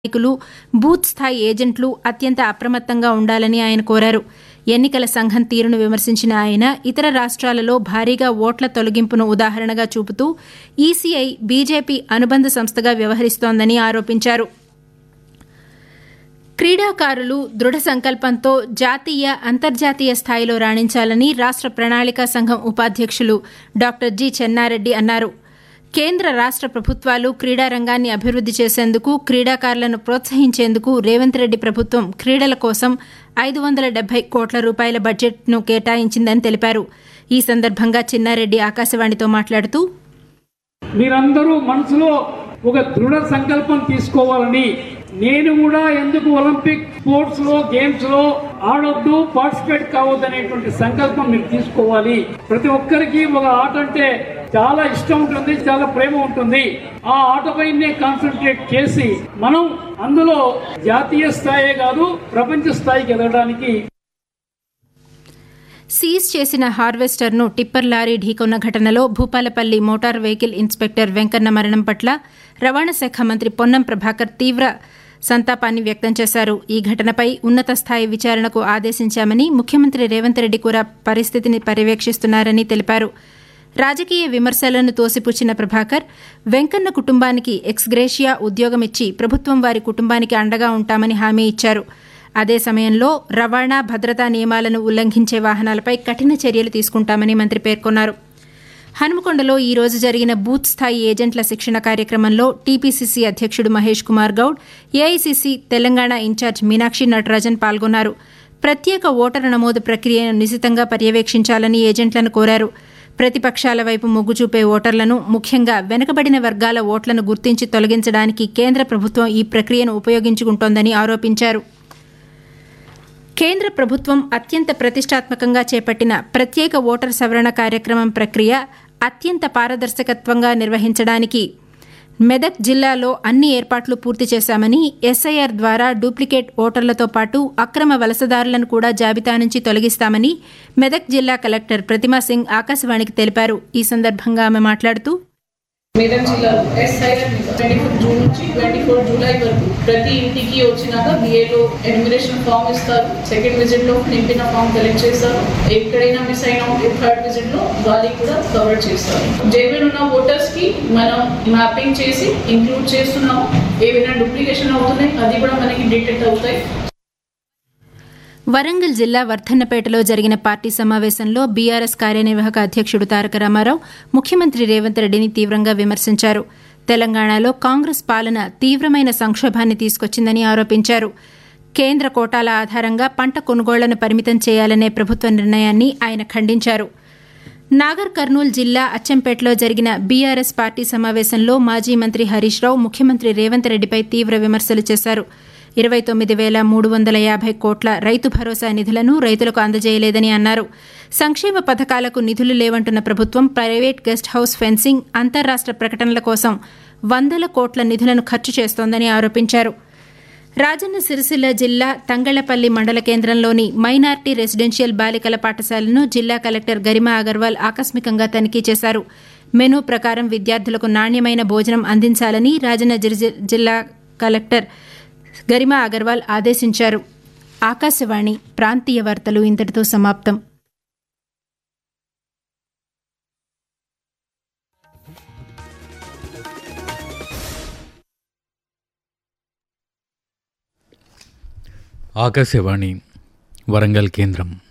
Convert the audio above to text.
నాయకులు బూత్ స్థాయి ఏజెంట్లు అత్యంత అప్రమత్తంగా ఉండాలని ఆయన కోరారు ఎన్నికల సంఘం తీరును విమర్శించిన ఆయన ఇతర రాష్ట్రాలలో భారీగా ఓట్ల తొలగింపును ఉదాహరణగా చూపుతూ ఈసీఐ బీజేపీ అనుబంధ సంస్థగా వ్యవహరిస్తోందని ఆరోపించారు క్రీడాకారులు దృఢ సంకల్పంతో జాతీయ అంతర్జాతీయ స్థాయిలో రాణించాలని రాష్ట్ర ప్రణాళికా సంఘం ఉపాధ్యక్షులు డాక్టర్ జి చెన్నారెడ్డి అన్నారు కేంద్ర రాష్ట్ర ప్రభుత్వాలు క్రీడారంగాన్ని అభివృద్ది చేసేందుకు క్రీడాకారులను ప్రోత్సహించేందుకు రేవంత్ రెడ్డి ప్రభుత్వం క్రీడల కోసం ఐదు వందల డెబ్బై కోట్ల రూపాయల బడ్జెట్ను కేటాయించిందని తెలిపారు ఈ సందర్భంగా చిన్నారెడ్డి ఆకాశవాణితో మాట్లాడుతూ మీరందరూ మనసులో ఒక దృఢ సంకల్పం తీసుకోవాలని నేను కూడా ఎందుకు ఒలింపిక్ స్పోర్ట్స్ లో గేమ్స్ లో ఆడొద్దు పార్టిసిపేట్ కావద్దు అనేటువంటి సంకల్పం మీరు తీసుకోవాలి ప్రతి ఒక్కరికి ఒక ఆట అంటే చాలా ఇష్టం ఉంటుంది చాలా ప్రేమ ఉంటుంది ఆ ఆటపైనే కాన్సన్ట్రేట్ చేసి మనం అందులో జాతీయ స్థాయే కాదు ప్రపంచ స్థాయికి ఎదగడానికి సీజ్ చేసిన హార్వెస్టర్ను టిప్పర్ లారీ ఢీకొన్న ఘటనలో Bhupalpally motor vehicle inspector Venkanna మరణం పట్ల రవాణా శాఖ మంత్రి పొన్నం ప్రభాకర్ తీవ్ర సంతాపాన్ని వ్యక్తం చేశారు ఈ ఘటనపై ఉన్నత స్థాయి విచారణకు ఆదేశించామని ముఖ్యమంత్రి రేవంత్ రెడ్డి కూడా పరిస్థితిని పర్యవేక్షిస్తున్నారని తెలిపారు రాజకీయ విమర్శలను తోసిపుచ్చిన ప్రభాకర్ వెంకన్న కుటుంబానికి ఎక్స్గ్రేషియా ఉద్యోగమిచ్చి ప్రభుత్వం వారి కుటుంబానికి అండగా ఉంటామని హామీ ఇచ్చారు అదే సమయంలో రవాణా భద్రతా నియమాలను ఉల్లంఘించే వాహనాలపై కఠిన చర్యలు తీసుకుంటామని మంత్రి పేర్కొన్నారు హనుమకొండలో ఈ రోజు జరిగిన బూత్ స్థాయి ఏజెంట్ల శిక్షణ కార్యక్రమంలో టీపీసీసీ అధ్యక్షుడు మహేష్ కుమార్ గౌడ్ ఏఐసీసీ తెలంగాణ ఇన్ఛార్జ్ మీనాక్షి నటరాజన్ పాల్గొన్నారు ప్రత్యేక ఓటరు నమోదు ప్రక్రియను నిశితంగా పర్యవేక్షించాలని ఏజెంట్లను కోరారు ప్రతిపక్షాల వైపు మొగ్గు చూపే ఓటర్లను ముఖ్యంగా వెనుకబడిన వర్గాల ఓట్లను గుర్తించి తొలగించడానికి కేంద్ర ప్రభుత్వం ఈ ప్రక్రియను ఉపయోగించుకుంటోందని ఆరోపించారు కేంద్ర ప్రభుత్వం అత్యంత ప్రతిష్టాత్మకంగా చేపట్టిన ప్రత్యేక ఓటర్ సవరణ కార్యక్రమం ప్రక్రియ అత్యంత పారదర్శకత్వంగా నిర్వహించడానికి మెదక్ జిల్లాలో అన్ని ఏర్పాట్లు పూర్తి చేశామని ఎస్ఐఆర్ ద్వారా డూప్లికేట్ ఓటర్లతో పాటు అక్రమ వలసదారులను కూడా జాబితా నుంచి తొలగిస్తామని మెదక్ జిల్లా కలెక్టర్ ప్రతిమా సింగ్ ఆకాశవాణికి తెలిపారు ఈ సందర్భంగా ఆమె మాట్లాడుతూ మేడం జిల్లాలో ఎస్ఐఆర్ ట్వంటీ ఫోర్ జూన్ నుంచి ట్వంటీ ఫోర్ జూలై వరకు ప్రతి ఇంటికి వచ్చినాక బిఏలో ఎన్యుమరేషన్ ఫామ్ ఇస్తారు సెకండ్ విజిట్ లో నింపిన ఫామ్ కలెక్ట్ చేస్తారు ఎక్కడైనా మిస్ అయినా ఉంటే థర్డ్ విజిట్ లో వాళ్ళకి కూడా కవర్ చేస్తారు జైవెన్ ఉన్న ఓటర్స్ కి మనం మ్యాపింగ్ చేసి ఇంక్లూడ్ చేస్తున్నాము ఏవైనా డూప్లికేషన్ అవుతున్నాయి అది కూడా మనకి డిటెక్ట్ అవుతాయి వరంగల్ జిల్లా వర్ధన్నపేటలో జరిగిన పార్టీ సమావేశంలో బీఆర్ఎస్ కార్యనిర్వాహక అధ్యక్షుడు తారక రామారావు ముఖ్యమంత్రి రేవంత్ రెడ్డిని తీవ్రంగా విమర్శించారు తెలంగాణలో కాంగ్రెస్ పాలన తీవ్రమైన సంక్షోభాన్ని తీసుకొచ్చిందని ఆరోపించారు కేంద్ర కోటాల ఆధారంగా పంట కొనుగోళ్లను పరిమితం చేయాలనే ప్రభుత్వ నిర్ణయాన్ని ఆయన ఖండించారు నాగర్ కర్నూల్ జిల్లా అచ్చంపేటలో జరిగిన బీఆర్ఎస్ పార్టీ సమావేశంలో మాజీ మంత్రి హరీష్ రావు ముఖ్యమంత్రి రేవంత్ రెడ్డిపై తీవ్ర విమర్శలు చేశారు ఇరవై తొమ్మిది వేల మూడు వందల యాభై కోట్ల రైతు భరోసా నిధులను రైతులకు అందజేయలేదని అన్నారు సంక్షేమ పథకాలకు నిధులు లేవంటున్న ప్రభుత్వం ప్రైవేట్ గెస్ట్ హౌస్ ఫెన్సింగ్ అంతర్రాష్ట్ర ప్రకటనల కోసం వందల కోట్ల నిధులను ఖర్చు చేస్తోందని ఆరోపించారు రాజన్న సిరిసిల్ల జిల్లా తంగళ్లపల్లి మండల కేంద్రంలోని మైనార్టీ రెసిడెన్షియల్ బాలికల పాఠశాలను జిల్లా కలెక్టర్ గరిమా అగర్వాల్ ఆకస్మికంగా తనిఖీ చేశారు మెనూ ప్రకారం విద్యార్థులకు నాణ్యమైన భోజనం అందించాలని రాజన్న జిల్లా కలెక్టర్ గరిమా అగర్వాల్ ఆదేశించారు ఆకాశవాణి ప్రాంతీయ వార్తలు ఇంతటితో సమాప్తం ఆకాశవాణి వరంగల్ కేంద్రం